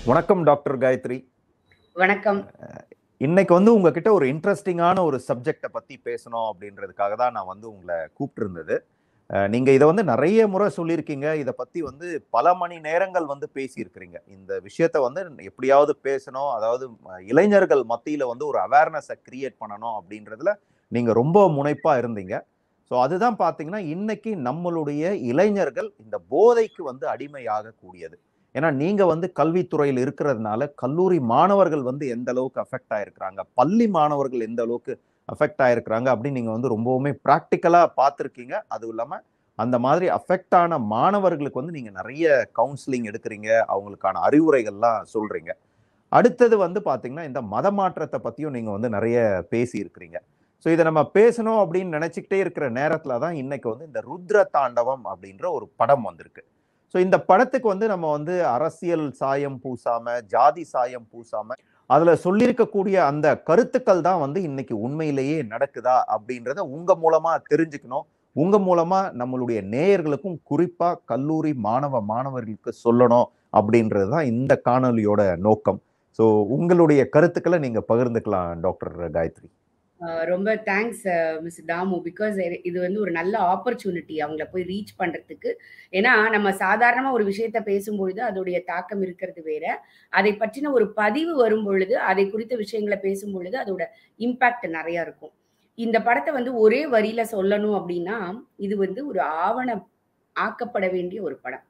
வணக்கம் டாக்டர் காயத்ரி வணக்கம் இன்னைக்கு வந்து உங்ககிட்ட ஒரு இன்ட்ரெஸ்டிங்கான ஒரு சப்ஜெக்டை பத்தி பேசணும் அப்படின்றதுக்காக தான் நான் வந்து உங்களை கூப்பிட்டு இருந்தது அஹ், நீங்க இதை வந்து நிறைய முறை சொல்லியிருக்கீங்க இதை பத்தி வந்து பல மணி நேரங்கள் வந்து பேசியிருக்கிறீங்க இந்த விஷயத்த வந்து எப்படியாவது பேசணும் அதாவது அஹ், இளைஞர்கள் மத்தியில வந்து ஒரு அவேர்னஸை கிரியேட் பண்ணணும் அப்படின்றதுல நீங்க ரொம்ப முனைப்பா இருந்தீங்க ஸோ அதுதான் பார்த்தீங்கன்னா இன்னைக்கு நம்மளுடைய இளைஞர்கள் இந்த போதைக்கு வந்து அடிமையாக கூடியது ஏன்னா நீங்க வந்து கல்வித்துறையில் இருக்கிறதுனால கல்லூரி மாணவர்கள் வந்து எந்த அளவுக்கு அஃபெக்ட் ஆயிருக்கிறாங்க பள்ளி மாணவர்கள் எந்த அளவுக்கு அஃபெக்ட் ஆயிருக்கிறாங்க அப்படின்னு நீங்க வந்து ரொம்பவுமே ப்ராக்டிக்கலா பார்த்துருக்கீங்க அதுவும் இல்லாம அந்த மாதிரி அஃபெக்ட் ஆன மாணவர்களுக்கு வந்து நீங்க நிறைய கவுன்சிலிங் எடுக்கிறீங்க அவங்களுக்கான அறிவுரைகள்லாம் சொல்றீங்க அடுத்தது வந்து பாத்தீங்கன்னா இந்த மத மாற்றத்தை பத்தியும் நீங்க வந்து நிறைய பேசி இருக்கிறீங்க ஸோ இதை நம்ம பேசணும் அப்படின்னு நினைச்சுக்கிட்டே இருக்கிற நேரத்துல தான் இன்னைக்கு வந்து இந்த ருத்ர தாண்டவம் அப்படின்ற ஒரு படம் வந்திருக்கு ஸோ இந்த படத்துக்கு வந்து நம்ம வந்து அரசியல் சாயம் பூசாம ஜாதி சாயம் பூசாம அதுல சொல்லியிருக்கக்கூடிய அந்த கருத்துக்கள் தான் வந்து இன்னைக்கு உண்மையிலேயே நடக்குதா அப்படின்றத உங்க மூலமா தெரிஞ்சுக்கணும் உங்க மூலமா நம்மளுடைய நேயர்களுக்கும் குறிப்பா கல்லூரி மாணவ மாணவர்களுக்கு சொல்லணும் அப்படின்றது தான் இந்த காணொலியோட நோக்கம் ஸோ உங்களுடைய கருத்துக்களை நீங்க பகிர்ந்துக்கலாம் டாக்டர் காயத்ரி அஹ் ரொம்ப தேங்க்ஸ் மிஸ் தாமு பிகாஸ் இது வந்து ஒரு நல்ல ஆப்பர்ச்சுனிட்டி அவங்கள போய் ரீச் பண்றதுக்கு ஏன்னா நம்ம சாதாரணமா ஒரு விஷயத்த பேசும்பொழுது அதோடைய தாக்கம் இருக்கிறது வேற அதை பற்றின ஒரு பதிவு வரும் பொழுது அதை குறித்த விஷயங்களை பேசும் பொழுது அதோட இம்பாக்ட் நிறைய இருக்கும் இந்த படத்தை வந்து ஒரே வரியில சொல்லணும் அப்படின்னா இது வந்து ஒரு ஆவண ஆக்கப்பட வேண்டிய ஒரு படம்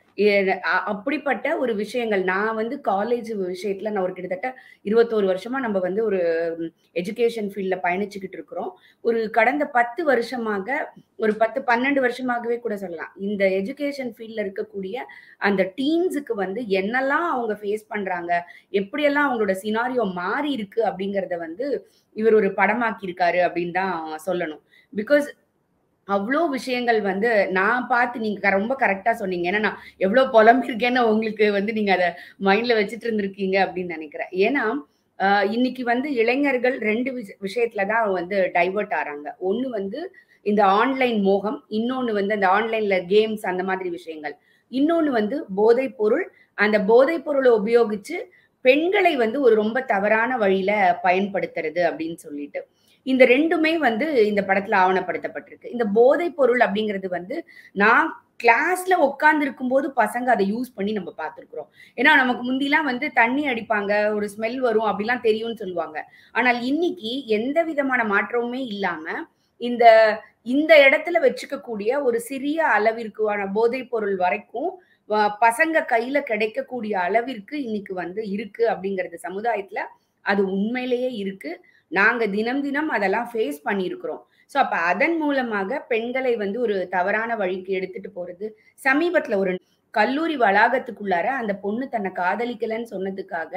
ஏ- அ- அப்படிப்பட்ட ஒரு விஷயங்கள் நான் வந்து காலேஜ் விஷயத்துல நான் ஒரு கிட்டத்தட்ட இருபத்தோரு வருஷமா நம்ம வந்து ஒரு எஜுகேஷன் ஃபீல்ட்ல பயணிச்சுக்கிட்டு இருக்கிறோம் ஒரு கடந்த பத்து வருஷமாக ஒரு பத்து பன்னெண்டு வருஷமாகவே கூட சொல்லலாம் இந்த எஜுகேஷன் ஃபீல்ட்ல இருக்கக்கூடிய அந்த டீன்ஸுக்கு வந்து என்னெல்லாம் அவங்க ஃபேஸ் பண்றாங்க எப்படியெல்லாம் அவங்களோட சினாரியோ மாறி இருக்கு அப்படிங்கறத வந்து இவர் ஒரு படமாக்கி இருக்காரு அப்படின்னு தான் சொல்லணும் பிகாஸ் அவ்வளோ விஷயங்கள் வந்து நான் பார்த்து நீங்க க- ரொம்ப கரெக்டா சொன்னீங்க ஏன்னா நான் எவ்வளவு புலம்பிருக்கேன்னு உங்களுக்கு வந்து நீங்க அதை மைண்ட்ல வச்சுட்டு இருந்திருக்கீங்க அப்படின்னு நினைக்கிறேன் ஏன்னா ஆஹ் இன்னைக்கு வந்து இளைஞர்கள் ரெண்டு விஷ- விஷயத்துல தான் வந்து டைவர்ட் ஆறாங்க ஒண்ணு வந்து இந்த ஆன்லைன் மோகம் இன்னொன்னு வந்து அந்த ஆன்லைன்ல கேம்ஸ் அந்த மாதிரி விஷயங்கள் இன்னொன்னு வந்து போதைப் பொருள் அந்த போதைப் பொருளை உபயோகிச்சு பெண்களை வந்து ஒரு ரொம்ப தவறான வழியில பயன்படுத்துறது அப்படின்னு சொல்லிட்டு இந்த ரெண்டுமே வந்து இந்த படத்துல ஆவணப்படுத்தப்பட்டிருக்கு இந்த போதைப் பொருள் அப்படிங்கிறது வந்து நான் கிளாஸ்ல உட்கார்ந்து இருக்கும்போது பசங்க அதை யூஸ் பண்ணி நம்ம பார்த்திருக்கிறோம் ஏன்னா நமக்கு முந்திலாம் வந்து தண்ணி அடிப்பாங்க ஒரு ஸ்மெல் வரும் அப்படிலாம் தெரியும்னு சொல்லுவாங்க ஆனால் இன்னைக்கு எந்த விதமான மாற்றமுமே இல்லாம இந்த இந்த இடத்துல வச்சுக்கக்கூடிய ஒரு சிறிய அளவிற்கான போதைப் பொருள் வரைக்கும் வ- பசங்க கையில கிடைக்கக்கூடிய அளவிற்கு இன்னைக்கு வந்து இருக்கு அப்படிங்கிறது சமுதாயத்துல அது உண்மையிலேயே இருக்கு நாங்க தினம் தினம் அதெல்லாம் ஃபேஸ் பண்ணியிருக்கிறோம் ஸோ அப்ப அதன் மூலமாக பெண்களை வந்து ஒரு தவறான வழிக்கு எடுத்துட்டு போறது சமீபத்துல ஒரு கல்லூரி வளாகத்துக்குள்ளார அந்த பொண்ணு தன்னை காதலிக்கலன்னு சொன்னதுக்காக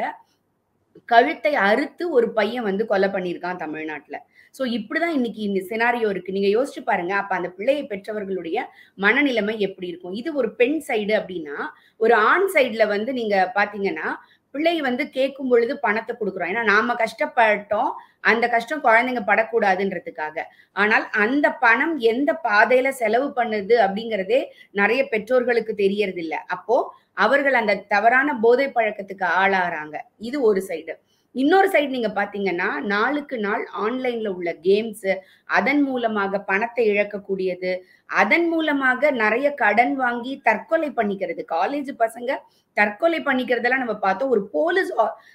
கழுத்தை அறுத்து ஒரு பையன் வந்து கொலை பண்ணியிருக்கான் தமிழ்நாட்டுல சோ இப்படிதான் இன்னைக்கு இந்த சினாரியோ இருக்கு நீங்க யோசிச்சு பாருங்க அப்ப அந்த பிள்ளையை பெற்றவர்களுடைய மனநிலைமை எப்படி இருக்கும் இது ஒரு பெண் சைடு அப்படின்னா ஒரு ஆண் சைடுல வந்து நீங்க பாத்தீங்கன்னா பிள்ளை வந்து கேட்கும் பொழுது பணத்தை கொடுக்குறோம் ஏன்னா நாம கஷ்டப்பட்டோம் அந்த கஷ்டம் குழந்தைங்க படக்கூடாதுன்றதுக்காக ஆனால் அந்த பணம் எந்த பாதையில செலவு பண்ணுது அப்படிங்கறதே நிறைய பெற்றோர்களுக்கு தெரியறது இல்ல அப்போ அவர்கள் அந்த தவறான போதை பழக்கத்துக்கு ஆளாறாங்க இது ஒரு சைடு இன்னொரு சைடு நீங்க பாத்தீங்கன்னா நாளுக்கு நாள் ஆன்லைன்ல உள்ள கேம்ஸ் அதன் மூலமாக பணத்தை இழக்கக்கூடியது அதன் மூலமாக நிறைய கடன் வாங்கி தற்கொலை பண்ணிக்கிறது காலேஜ் பசங்க தற்கொலை பண்ணிக்கிறதெல்லாம் நம்ம பார்த்தோம் ஒரு போலீஸ்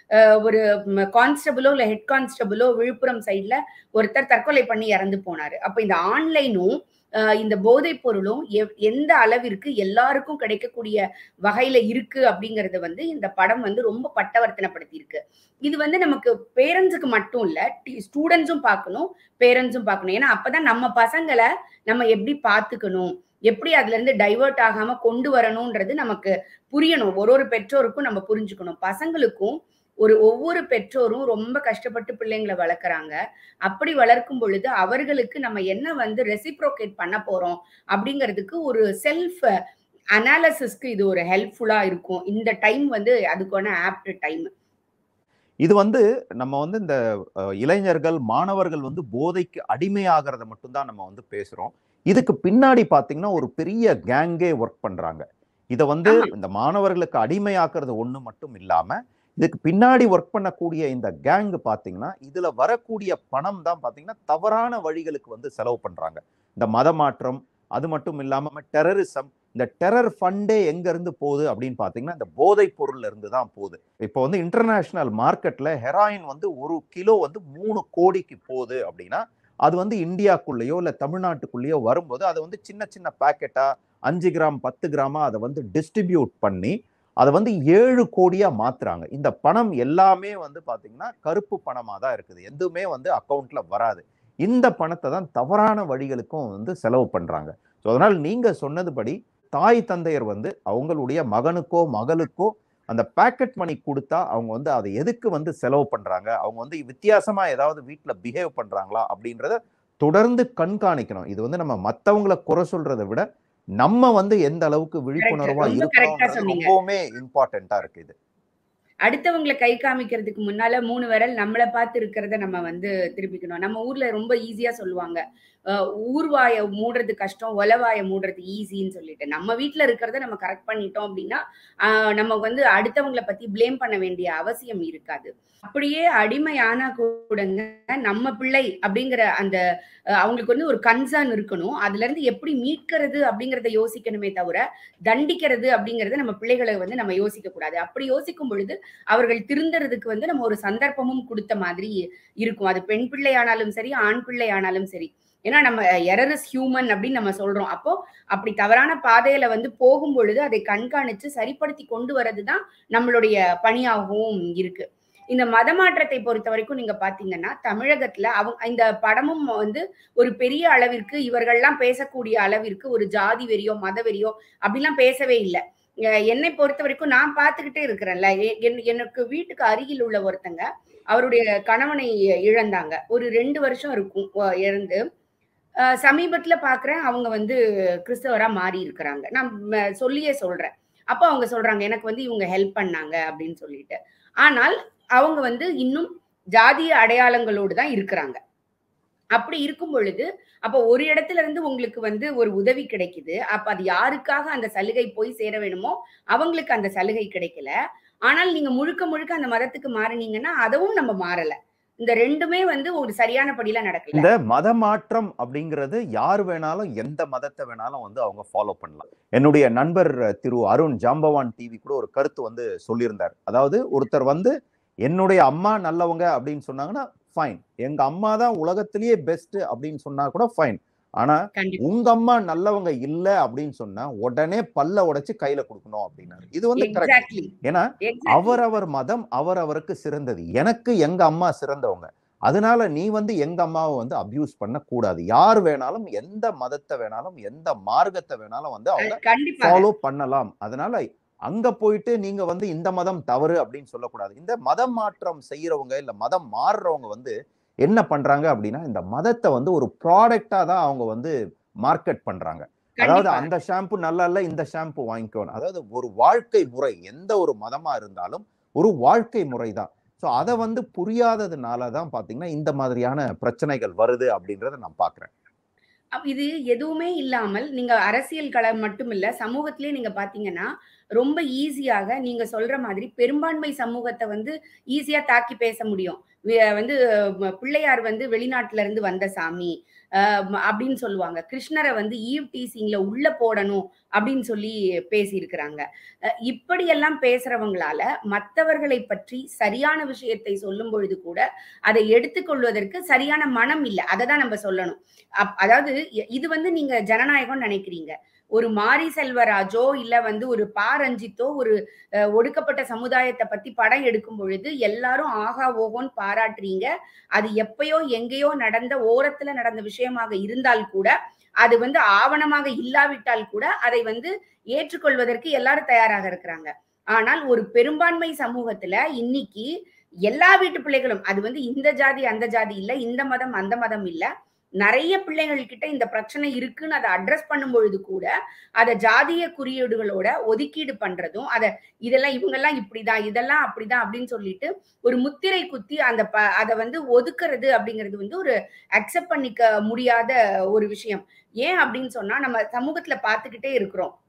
ஒரு கான்ஸ்டபிளோ இல்ல ஹெட் கான்ஸ்டபிளோ விழுப்புரம் சைட்ல ஒருத்தர் தற்கொலை பண்ணி இறந்து போனாரு அப்ப இந்த ஆன்லைனும் இந்த போதைப் பொருளும் எவ்- எந்த அளவிற்கு எல்லாருக்கும் கிடைக்கக்கூடிய வகையில இருக்கு அப்படிங்கறது வந்து இந்த படம் வந்து ரொம்ப பட்டவர்த்தனப்படுத்தி இருக்கு இது வந்து நமக்கு பேரண்ட்ஸுக்கு மட்டும் இல்ல ஸ்டூடெண்ட்ஸும் பார்க்கணும் பேரண்ட்ஸும் பார்க்கணும் ஏன்னா அப்பதான் நம்ம பசங்களை நம்ம எப்படி பார்த்துக்கணும் எப்படி அதுல இருந்து டைவர்ட் ஆகாம கொண்டு வரணும்ன்றது நமக்கு புரியணும் ஒரு ஒரு பெற்றோருக்கும் நம்ம புரிஞ்சுக்கணும் பசங்களுக்கும் ஒரு ஒவ்வொரு பெற்றோரும் ரொம்ப கஷ்டப்பட்டு பிள்ளைங்களை வளர்க்குறாங்க அப்படி வளர்க்கும் பொழுது அவர்களுக்கு நம்ம என்ன வந்து ரெசிப்ரோகேட் பண்ண போறோம் அப்படிங்கிறதுக்கு ஒரு செல்ஃப் அனாலிசிஸ்க்கு இது ஒரு ஹெல்ப்ஃபுல்லா இருக்கும் இந்த டைம் வந்து அதுக்கான ஆப்ட் டைம் இது வந்து நம்ம வந்து இந்த அஹ், இளைஞர்கள் மாணவர்கள் வந்து போதைக்கு அடிமையாகிறத மட்டும்தான் நம்ம வந்து பேசுறோம் இதுக்கு பின்னாடி பாத்தீங்கன்னா ஒரு பெரிய கேங்கே ஒர்க் பண்றாங்க இதை வந்து ஆமா. இந்த மாணவர்களுக்கு அடிமையாக்குறது ஒண்ணு மட்டும் இல்லாம இதுக்கு பின்னாடி ஒர்க் பண்ணக்கூடிய இந்த கேங் பாத்தீங்கன்னா இதுல வரக்கூடிய பணம் தான் பாத்தீங்கன்னா தவறான வழிகளுக்கு வந்து செலவு பண்றாங்க இந்த மத மாற்றம் அது மட்டும் இல்லாம டெரரிசம் இந்த டெரர் ஃபண்டே எங்க இருந்து போகுது அப்படின்னு பாத்தீங்கன்னா இந்த போதைப் பொருள்ல இருந்து தான் போகுது இப்போ வந்து இன்டர்நேஷனல் மார்க்கெட்ல ஹெராயின் வந்து ஒரு கிலோ வந்து மூணு கோடிக்கு போகுது அப்படின்னா அது வந்து இந்தியாக்குள்ளேயோ இல்ல தமிழ்நாட்டுக்குள்ளேயோ வரும்போது அதை வந்து சின்ன சின்ன பேக்கெட்டா அஞ்சு கிராம் பத்து கிராமா அதை வந்து டிஸ்ட்ரிபியூட் பண்ணி அதை வந்து ஏழு கோடியா மாத்துறாங்க இந்த பணம் எல்லாமே வந்து பாத்தீங்கன்னா கருப்பு பணமா தான் இருக்குது எதுவுமே வந்து அக்கௌண்ட்ல வராது இந்த பணத்தை தான் தவறான வழிகளுக்கும் வந்து செலவு பண்றாங்க ஸோ அதனால் நீங்க சொன்னதுபடி தாய் தந்தையர் வந்து அவங்களுடைய மகனுக்கோ மகளுக்கோ அந்த பேக்கெட் மணி கொடுத்தா அவங்க வந்து அதை எதுக்கு வந்து செலவு பண்றாங்க அவங்க வந்து வித்தியாசமா ஏதாவது வீட்டில் பிஹேவ் பண்றாங்களா அப்படின்றத தொடர்ந்து கண்காணிக்கணும் இது வந்து நம்ம மத்தவங்கள குறை சொல்றதை விட நம்ம வந்து எந்த அளவுக்கு விழிப்புணர்வா ரொம்ப correct ஆ இருக்கணும்ன்றது சொன்னீங்க. ரொம்பவுமே இம்பார்ட்டண்டா இருக்கு இது அடுத்தவங்களை கை காமிக்கிறதுக்கு முன்னால மூணு விரல் நம்மளை பார்த்து இருக்கிறத நம்ம வந்து திருப்பிக்கணும் நம்ம ஊர்ல ரொம்ப ஈஸியா சொல்லுவாங்க அஹ் ஊர்வாய மூடுறது கஷ்டம் ஒலவாய மூடுறது ஈஸின்னு சொல்லிட்டு நம்ம வீட்ல இருக்கிறத நம்ம கரெக்ட் பண்ணிட்டோம் அப்படின்னா ஆஹ் நம்ம வந்து அடுத்தவங்களை பத்தி ப்ளேம் பண்ண வேண்டிய அவசியம் இருக்காது அப்படியே அடிமையானா கூடங்க நம்ம பிள்ளை அப்படிங்கிற அந்த அஹ் அவங்களுக்கு வந்து ஒரு கன்சர்ன் இருக்கணும் அதுல இருந்து எப்படி மீட்கிறது அப்படிங்கறத யோசிக்கணுமே தவிர தண்டிக்கிறது அப்படிங்கறத நம்ம பிள்ளைகளை வந்து நம்ம யோசிக்க கூடாது அப்படி யோசிக்கும் பொழுது அவர்கள் திருந்துறதுக்கு வந்து நம்ம ஒரு சந்தர்ப்பமும் கொடுத்த மாதிரி இருக்கும் அது பெண் பிள்ளை ஆனாலும் சரி ஆண் பிள்ளை ஆனாலும் சரி ஏன்னா நம்ம எரர் இஸ் ஹியூமன் அப்படின்னு நம்ம சொல்றோம் அப்போ அப்படி தவறான பாதையில வந்து போகும் பொழுது அதை கண்காணிச்சு சரிப்படுத்தி கொண்டு வர்றது தான் நம்மளுடைய பணியாகவும் இருக்கு இந்த மதமாற்றத்தை பொறுத்த வரைக்கும் நீங்க பாத்தீங்கன்னா தமிழகத்துல அவங்க இந்த படமும் வந்து ஒரு பெரிய அளவிற்கு இவர்கள்லாம் பேசக்கூடிய அளவிற்கு ஒரு ஜாதி வெறியோ மத வெறியோ அப்படிலாம் பேசவே இல்லை அஹ் என்னை பொறுத்த வரைக்கும் நான் பார்த்துக்கிட்டே இருக்கிறேன்ல எ- என்- எனக்கு வீட்டுக்கு அருகில் உள்ள ஒருத்தங்க அவருடைய கணவனை இழந்தாங்க ஒரு ரெண்டு வருஷம் இருக்கும் அஹ் இறந்து அஹ் சமீபத்துல பாக்குறேன் அவங்க வந்து கிறிஸ்தவரா மாறி இருக்கிறாங்க நான் ம- சொல்லியே சொல்றேன் அப்போ அவங்க சொல்றாங்க எனக்கு வந்து இவங்க ஹெல்ப் பண்ணாங்க அப்படின்னு சொல்லிட்டு ஆனால் அவங்க வந்து இன்னும் ஜாதிய அடையாளங்களோடு தான் இருக்கிறாங்க அப்படி இருக்கும் பொழுது அப்ப ஒரு இடத்துல இருந்து உங்களுக்கு வந்து ஒரு உதவி கிடைக்குது அப்ப அது யாருக்காக அந்த சலுகை போய் சேர வேணுமோ அவங்களுக்கு அந்த சலுகை கிடைக்கல ஆனால் நீங்க முழுக்க முழுக்க அந்த மதத்துக்கு மாறினீங்கன்னா அதுவும் நம்ம மாறல இந்த ரெண்டுமே வந்து ஒரு சரியான படியில நடக்கல இந்த மத மாற்றம் அப்படிங்கிறது யார் வேணாலும் எந்த மதத்தை வேணாலும் வந்து அவங்க ஃபாலோ பண்ணலாம் என்னுடைய நண்பர் திரு அருண் ஜாம்பவான் டிவி கூட ஒரு கருத்து வந்து சொல்லியிருந்தார் அதாவது ஒருத்தர் வந்து என்னுடைய அம்மா நல்லவங்க அப்படின்னு சொன்னாங்கன்னா ஃபைன் எங்க அம்மா தான் உலகத்திலேயே பெஸ்ட் அப்படின்னு சொன்னா கூட ஃபைன் ஆனா கண்டிப்பா உங்க அம்மா நல்லவங்க இல்ல அப்படின்னு சொன்னா உடனே பல்ல உடைச்சு கையில கொடுக்கணும் அப்படின்னாரு இது வந்து கரெக்ட் எக்ஸாக்ட்லி ஏன்னா அவரவர் மதம் அவரவருக்கு சிறந்தது எனக்கு எங்க அம்மா சிறந்தவங்க அதனால நீ வந்து எங்க அம்மாவை வந்து அபியூஸ் பண்ண கூடாது யார் வேணாலும் எந்த மதத்தை வேணாலும் எந்த மார்க்கத்தை வேணாலும் வந்து அவங்க கண்டிப்பா ஃபாலோ பண்ணலாம் அதனால அங்க போயிட்டு நீங்க வந்து இந்த மதம் தவறு அப்படின்னு சொல்லக்கூடாது இந்த மதம் மாற்றம் செய்யறவங்க இல்ல மதம் மாறுறவங்க வந்து என்ன பண்றாங்க அப்படின்னா இந்த மதத்தை வந்து ஒரு ப்ராடக்டா தான் அவங்க வந்து மார்க்கெட் பண்றாங்க அதாவது கண்டிப்பா அந்த ஷாம்பு நல்லா இல்ல இந்த ஷாம்பு வாங்கிக்கணும் அதாவது ஒரு வாழ்க்கை முறை எந்த ஒரு மதமா இருந்தாலும் ஒரு வாழ்க்கை முறை தான் ஸோ அதை வந்து புரியாததுனால தான் பாத்தீங்கன்னா இந்த மாதிரியான பிரச்சனைகள் வருது அப்படின்றத நான் பாக்குறேன் அப்ப இது எதுவுமே இல்லாமல் நீங்க அரசியல் களம் மட்டும் இல்ல சமூகத்திலே நீங்க பாத்தீங்கன்னா ரொம்ப ஈஸியாக நீங்க சொல்ற மாதிரி பெரும்பான்மை சமூகத்தை வந்து ஈஸியா தாக்கி பேச முடியும் வி- வந்து ம- பிள்ளையார் வந்து வெளிநாட்டுல இருந்து வந்த சாமி அஹ் ம- அப்படின்னு சொல்லுவாங்க கிருஷ்ணரை வந்து ஈவ் டீசிங்ல உள்ள போடணும் அப்படின்னு சொல்லி பேசியிருக்கிறாங்க அஹ் இப்படியெல்லாம் பேசுறவங்களால மற்றவர்களை பற்றி சரியான விஷயத்தை சொல்லும் பொழுது கூட அதை எடுத்துக்கொள்வதற்கு சரியான மனம் இல்லை அதை தான் நம்ம சொல்லணும் அப்- அதாவது இ- இது வந்து நீங்க ஜனநாயகம் நினைக்கிறீங்க ஒரு மாரி செல்வராஜோ இல்ல வந்து ஒரு பா ரஞ்சித்தோ ஒரு அஹ், ஒடுக்கப்பட்ட சமுதாயத்தை பத்தி படம் எடுக்கும் பொழுது எல்லாரும் ஆகா ஓகோன்னு பாராட்டுறீங்க அது எப்பயோ எங்கேயோ நடந்த ஓரத்துல நடந்த விஷயமாக இருந்தால் கூட அது வந்து ஆவணமாக இல்லாவிட்டால் கூட அதை வந்து ஏற்றுக்கொள்வதற்கு எல்லாரும் தயாராக இருக்கிறாங்க ஆனால் ஒரு பெரும்பான்மை சமூகத்துல இன்னைக்கு எல்லா வீட்டு பிள்ளைகளும் அது வந்து இந்த ஜாதி அந்த ஜாதி இல்ல இந்த மதம் அந்த மதம் இல்ல நிறைய பிள்ளைகள் கிட்ட இந்த பிரச்சனை இருக்குன்னு அதை அட்ரஸ் பண்ணும் பொழுது கூட அதை ஜாதிய குறியீடுகளோட ஒதுக்கீடு பண்றதும் அதை இதெல்லாம் இவங்கெல்லாம் இப்படிதான் இதெல்லாம் அப்படிதான் அப்படின்னு சொல்லிட்டு ஒரு முத்திரை குத்தி அந்த ப அதை வந்து ஒதுக்குறது அப்படிங்கிறது வந்து ஒரு அக்செப்ட் பண்ணிக்க முடியாத ஒரு விஷயம் ஏன் அப்படின்னு சொன்னா நம்ம சமூகத்துல பார்த்துக்கிட்டே இருக்கிறோம்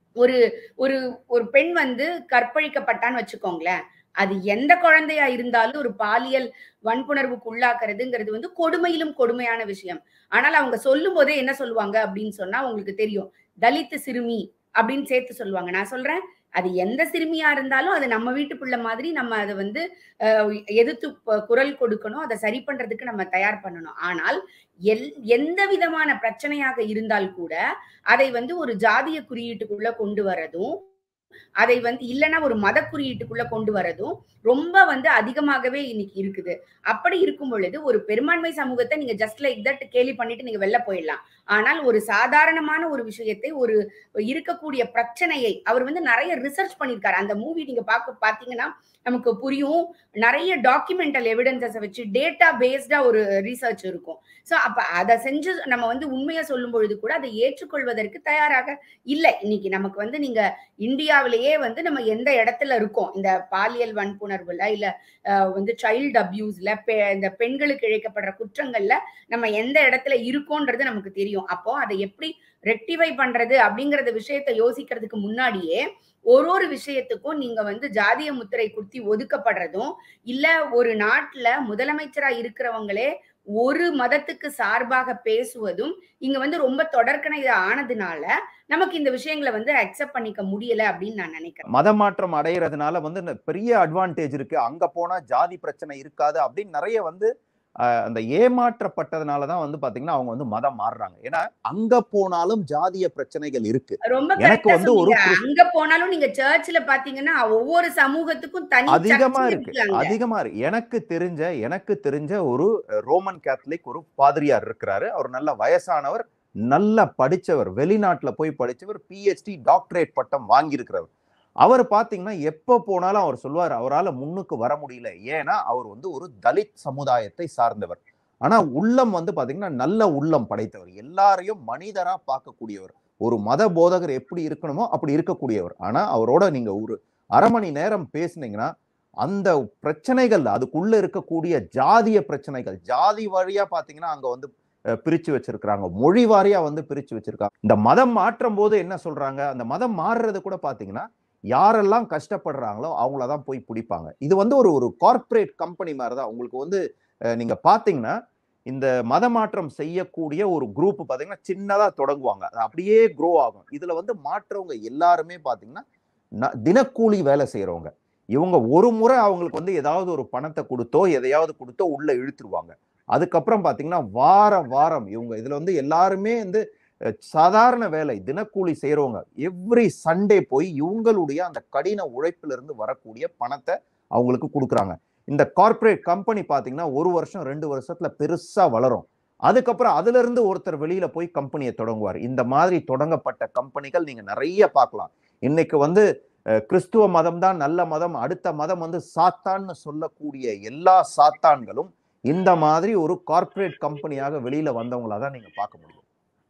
ஒரு ஒரு ஒரு பெண் வந்து கற்பழிக்கப்பட்டான்னு வச்சுக்கோங்களேன் அது எந்த குழந்தையா இருந்தாலும் ஒரு பாலியல் வன்புணர்வுக்கு உள்ளாக்குறதுங்கிறது வந்து கொடுமையிலும் கொடுமையான விஷயம் ஆனால் அவங்க சொல்லும் போதே என்ன சொல்லுவாங்க அப்படின்னு சொன்னா உங்களுக்கு தெரியும் தலித் சிறுமி அப்படின்னு சேர்த்து சொல்லுவாங்க நான் சொல்றேன் அது எந்த சிறுமியா இருந்தாலும் அது நம்ம வீட்டு பிள்ளை மாதிரி நம்ம அதை வந்து அஹ், எதிர்த்து ப- குரல் கொடுக்கணும் அதை சரி பண்றதுக்கு நம்ம தயார் பண்ணணும் ஆனால் எல் எந்த விதமான பிரச்சனையாக இருந்தால் கூட அதை வந்து ஒரு ஜாதிய குறியீட்டுக்குள்ள கொண்டு வரதும் அதை வந்து இல்லைன்னா ஒரு மத குறியீட்டுக்குள்ள கொண்டு வரதும் ரொம்ப வந்து அதிகமாகவே இன்னைக்கு இருக்குது அப்படி இருக்கும் பொழுது ஒரு பெரும்பான்மை சமூகத்தை நீங்க ஜஸ்ட் லைக் தட் கேலி பண்ணிட்டு நீங்க வெளில போயிடலாம் ஆனால் ஒரு சாதாரணமான ஒரு விஷயத்தை ஒரு இருக்கக்கூடிய பிரச்சனையை அவர் வந்து நிறைய ரிசர்ச் பண்ணியிருக்காரு அந்த மூவி நீங்க பார்க்க பாத்தீங்கன்னா நமக்கு புரியும் நிறைய டாக்குமெண்டல் எவிடன்சஸ் வச்சு டேட்டா பேஸ்டா ஒரு ரிசர்ச் இருக்கும் சோ அப்ப அதை செஞ்சு நம்ம வந்து உண்மையை சொல்லும் பொழுது கூட அதை ஏற்றுக்கொள்வதற்கு தயாராக இல்லை இன்னைக்கு நமக்கு வந்து நீங்க இந்தியாவிலேயே வந்து நம்ம எந்த இடத்துல இருக்கோம் இந்த பாலியல் வன்புணர்வுல இல்ல அஹ், வந்து சைல்டு அபியூஸ்ல இந்த பெண்களுக்கு இழைக்கப்படுற குற்றங்கள்ல நம்ம எந்த இடத்துல இருக்கோன்றது நமக்கு தெரியும் அப்போ அதை எப்படி ரெக்டிஃபை பண்றது அப்படிங்கறத விஷயத்தை யோசிக்கிறதுக்கு முன்னாடியே ஒரு ஒரு விஷயத்துக்கும் நீங்க வந்து ஜாதிய முத்திரை குத்தி ஒதுக்கப்படுறதும் இல்ல ஒரு நாட்டுல முதலமைச்சரா இருக்கிறவங்களே ஒரு மதத்துக்கு சார்பாக பேசுவதும் இங்க வந்து ரொம்ப தொடர்கனை ஆனதுனால நமக்கு இந்த விஷயங்களை வந்து அக்செப்ட் பண்ணிக்க முடியல அப்படின்னு நான் நினைக்கிறேன் மத மாற்றம் அடையிறதுனால வந்து ந- பெரிய அட்வான்டேஜ் இருக்கு அங்க போனா ஜாதி பிரச்சனை இருக்காது அப்படின்னு நிறைய வந்து அஹ், அந்த ஏமாற்றப்பட்டதுனால தான் வந்து பாத்தீங்கன்னா அவங்க வந்து மதம் மாறுறாங்க ஏன்னா அங்க போனாலும் ஜாதிய பிரச்சனைகள் இருக்கு ரொம்ப எனக்கு கரெக்டா வந்து ஒரு சொன்னீங்க அங்க போனாலும் நீங்க சர்ச்ல பாத்தீங்கன்னா ஒவ்வொரு சமூகத்துக்கும் தனி அதிகமா சர்ச் இருக்கு இருக்குல்ல அங்க. அதிகமா இருக்கு எனக்கு தெரிஞ்ச எனக்கு தெரிஞ்ச ஒரு அஹ், ரோமன் கேத்தலிக் ஒரு பாதிரியார் இருக்கிறாரு அவர் நல்ல வயசானவர் நல்ல படிச்சவர் வெளிநாட்டுல போய் படிச்சவர் பிஹெச்டி டாக்டரேட் பட்டம் வாங்கியிருக்கிறவர் அவர் பாத்தீங்கன்னா எப்ப போனாலும் அவர் சொல்லுவார் அவரால முன்னுக்கு வர முடியல ஏன்னா அவர் வந்து ஒரு தலித் சமுதாயத்தை சார்ந்தவர் ஆனா உள்ளம் வந்து பாத்தீங்கன்னா நல்ல உள்ளம் படைத்தவர் எல்லாரையும் மனிதரா பார்க்கக்கூடியவர் ஒரு மத போதகர் எப்படி இருக்கணுமோ அப்படி இருக்கக்கூடியவர் ஆனா அவரோட நீங்க ஒரு அரை மணி நேரம் பேசுனீங்கன்னா அந்த பிரச்சனைகள் அதுக்குள்ள இருக்கக்கூடிய ஜாதிய பிரச்சனைகள் ஜாதி வழியா பாத்தீங்கன்னா அங்க வந்து அஹ், பிரிச்சு வச்சிருக்கிறாங்க மொழி வாரியா வந்து பிரிச்சு வச்சிருக்காங்க இந்த மதம் மாற்றும் போது என்ன சொல்றாங்க அந்த மதம் மாறுறது கூட பாத்தீங்கன்னா யாரெல்லாம் கஷ்டப்படுறாங்களோ அவங்களதான் போய் பிடிப்பாங்க இது வந்து ஒரு ஒரு கார்ப்பரேட் கம்பெனி மாதிரி தான் உங்களுக்கு வந்து அஹ், நீங்க பாத்தீங்கன்னா இந்த மத மாற்றம் செய்யக்கூடிய ஒரு குரூப் பாத்தீங்கன்னா சின்னதா தொடங்குவாங்க அது அப்படியே க்ரோ ஆகும் இதுல வந்து மாற்றவங்க எல்லாருமே பாத்தீங்கன்னா ந- தினக்கூலி வேலை செய்யறவங்க இவங்க ஒரு முறை அவங்களுக்கு வந்து ஏதாவது ஒரு பணத்தை கொடுத்தோ எதையாவது கொடுத்தோ உள்ள இழுத்துருவாங்க அதுக்கப்புறம் பாத்தீங்கன்னா வார வாரம் இவங்க இதுல வந்து எல்லாருமே வந்து அஹ், சாதாரண வேலை தினக்கூலி செய்யறவங்க எவ்ரி சண்டே போய் இவங்களுடைய அந்த கடின உழைப்புல இருந்து வரக்கூடிய பணத்தை அவங்களுக்கு கொடுக்குறாங்க இந்த கார்ப்பரேட் கம்பெனி பாத்தீங்கன்னா ஒரு வருஷம் ரெண்டு வருஷத்துல பெருசா வளரும் அதுக்கப்புறம் அதுல இருந்து ஒருத்தர் வெளியில போய் கம்பெனியை தொடங்குவார் இந்த மாதிரி தொடங்கப்பட்ட கம்பெனிகள் நீங்க நிறைய பார்க்கலாம் இன்னைக்கு வந்து அஹ், கிறிஸ்துவ மதம் தான் நல்ல மதம் அடுத்த மதம் வந்து சாத்தான்னு சொல்லக்கூடிய எல்லா சாத்தான்களும் இந்த மாதிரி ஒரு கார்ப்பரேட் கம்பெனியாக வெளியில வந்தவங்களா தான் நீங்க பார்க்க முடியும்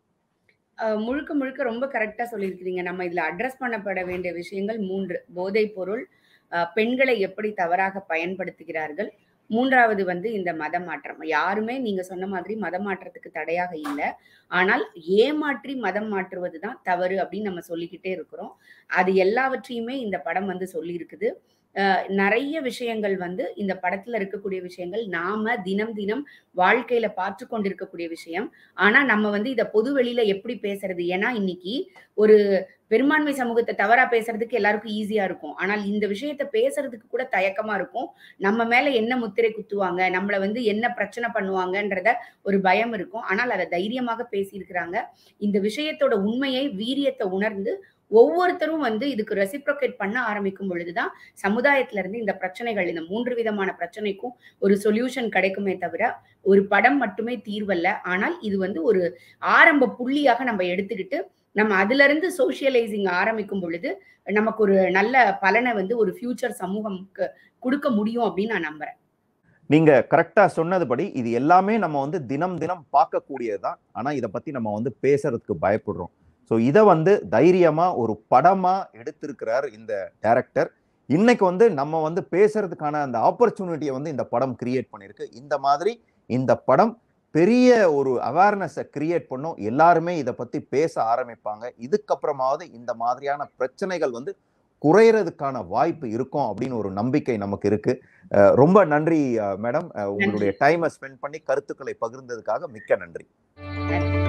அஹ் முழுக்க முழுக்க ரொம்ப கரெக்டா சொல்லியிருக்கிறீங்க நம்ம இதுல அட்ரஸ் பண்ணப்பட வேண்டிய விஷயங்கள் மூன்று போதைப் பொருள் அஹ் பெண்களை எப்படி தவறாக பயன்படுத்துகிறார்கள் மூன்றாவது வந்து இந்த மத மாற்றம் யாருமே நீங்க சொன்ன மாதிரி மத மாற்றத்துக்கு தடையாக இல்லை ஆனால் ஏமாற்றி மதம் மாற்றுவது தான் தவறு அப்படின்னு நம்ம சொல்லிக்கிட்டே இருக்கிறோம் அது எல்லாவற்றையுமே இந்த படம் வந்து சொல்லி இருக்குது நிறைய விஷயங்கள் வந்து இந்த படத்துல இருக்கக்கூடிய விஷயங்கள் நாம தினம் தினம் வாழ்க்கையில பார்த்து கொண்டிருக்கக்கூடிய விஷயம் ஆனா நம்ம வந்து இத பொது வெளியில எப்படி பேசுறது ஏன்னா இன்னைக்கு ஒரு பெரும்பான்மை சமூகத்தை தவறா பேசுறதுக்கு எல்லாருக்கும் ஈஸியா இருக்கும் ஆனால் இந்த விஷயத்த பேசுறதுக்கு கூட தயக்கமா இருக்கும் நம்ம மேல என்ன முத்திரை குத்துவாங்க நம்மள வந்து என்ன பிரச்சனை பண்ணுவாங்கன்றத ஒரு பயம் இருக்கும் ஆனால் அதை தைரியமாக பேசியிருக்கிறாங்க இந்த விஷயத்தோட உண்மையை வீரியத்தை உணர்ந்து ஒவ்வொருத்தரும் வந்து இதுக்கு ரெசிப்ரோகேட் பண்ண ஆரம்பிக்கும் பொழுதுதான் சமுதாயத்துல இருந்து இந்த பிரச்சனைகள் இந்த மூன்று விதமான பிரச்சனைக்கும் ஒரு சொல்யூஷன் கிடைக்குமே தவிர ஒரு படம் மட்டுமே தீர்வல்ல ஆனால் இது வந்து ஒரு ஆரம்ப புள்ளியாக நம்ம எடுத்துக்கிட்டு நம்ம அதுல இருந்து சோசியலைசிங் ஆரம்பிக்கும் பொழுது நமக்கு ஒரு நல்ல பலனை வந்து ஒரு ஃபியூச்சர் சமூகம்க்கு கொடுக்க முடியும் அப்படின்னு நான் நம்புறேன் நீங்க கரெக்டா சொன்னதுபடி இது எல்லாமே நம்ம வந்து தினம் தினம் பார்க்கக்கூடியதுதான் ஆனா இதை பத்தி நம்ம வந்து பேசுறதுக்கு பயப்படுறோம் ஸோ இதை வந்து தைரியமா ஒரு படமா எடுத்திருக்கிறார் இந்த டைரக்டர் இன்னைக்கு வந்து நம்ம வந்து பேசுறதுக்கான அந்த ஆப்பர்ச்சுனிட்டியை வந்து இந்த படம் கிரியேட் பண்ணியிருக்கு இந்த மாதிரி இந்த படம் பெரிய ஒரு அவேர்னஸை கிரியேட் பண்ணும் எல்லாருமே இதை பத்தி பேச ஆரம்பிப்பாங்க இதுக்கப்புறமாவது இந்த மாதிரியான பிரச்சனைகள் வந்து குறையறதுக்கான வாய்ப்பு இருக்கும் அப்படின்னு ஒரு நம்பிக்கை நமக்கு இருக்கு அஹ் ரொம்ப நன்றி மேடம் உங்களுடைய டைமை ஸ்பெண்ட் பண்ணி கருத்துக்களை பகிர்ந்ததுக்காக மிக்க நன்றி நன்றி